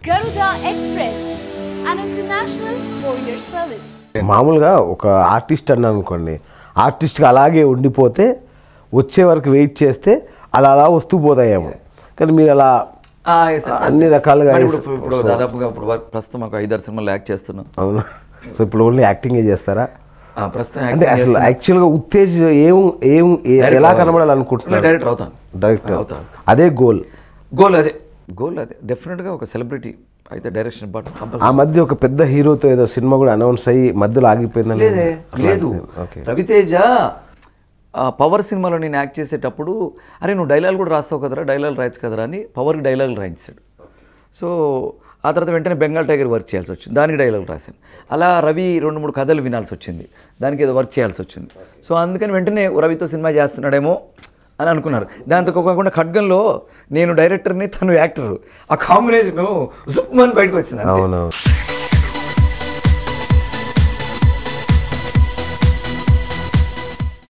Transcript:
Garuda Express, an international courier service. మామూలుగా ఒక artist అన్నాను అనుకోండి ఆర్టిస్ట్గా అలాగే ఉండిపోతే వచ్చే వరకు వెయిట్ చేస్తే అలా అలా వస్తూ పోతాయేమో కానీ మీరు అలా ఆ, yes, sir. అన్ని రకాలుగా మరి ఇప్పుడు ఇప్పుడు దాదాపుగా ఇప్పుడు వరకు ప్రస్తుతం ఒక ఐదారు సినిమాలు యాక్ట్ చేస్తున్నాం అవును సో ఇప్పుడు ఓన్లీ యాక్టింగే చేస్తారా ఆ, ప్రస్తుతం అంటే యాక్టింగ్ అసలు యాక్చువల్గా ఉత్తేజ్ ఏం ఏం ఏ- ఎలా కనబడాలనుకుంటున్నారు డైరెక్టర్ అవుతాను డైరెక్టర్ అవుతా. అదే గోల్ గోల్ అదే గోల్ అదే డెఫినెట్గా ఒక సెలబ్రిటీ అయితే డైరెక్షన్ బట్ ఆ మధ్య ఒక పెద్ద హీరోతో ఏదో సినిమా కూడా అనౌన్స్ అయ్యి మధ్యలో ఆగిపోయిందని లేదే లేదు ఓకే రవితేజ ఆ పవర్ సినిమాలో నేను యాక్ట్ చేసేటప్పుడు అరే నువ్వు డైలాగ్ కూడా రాస్తావు కదరా డైలాగ్ రాయొచ్చు కదరా అని పవర్కి డైలాగ్ రాయించాడు సో ఆ తర్వాత వెంటనే బెంగాల్ టైగర్ వర్క్ చేయాల్సి వచ్చింది దానికి డైలాగ్ రాశాను అలా రవి రెండు మూడు కథలు వినాల్సి వచ్చింది దానికి ఏదో వర్క్ చేయాల్సి వచ్చింది సో అందుకని వెంటనే రవితో సినిమా చేస్తున్నాడేమో అని అనుకున్నారు దాంతో కాకుండా ఖడ్గంలో నేను డైరెక్టర్ని తను యాక్టర్ ఆ కాంబినేషన్ జుప్మని బయటకు వచ్చింది అంతే. అవునవును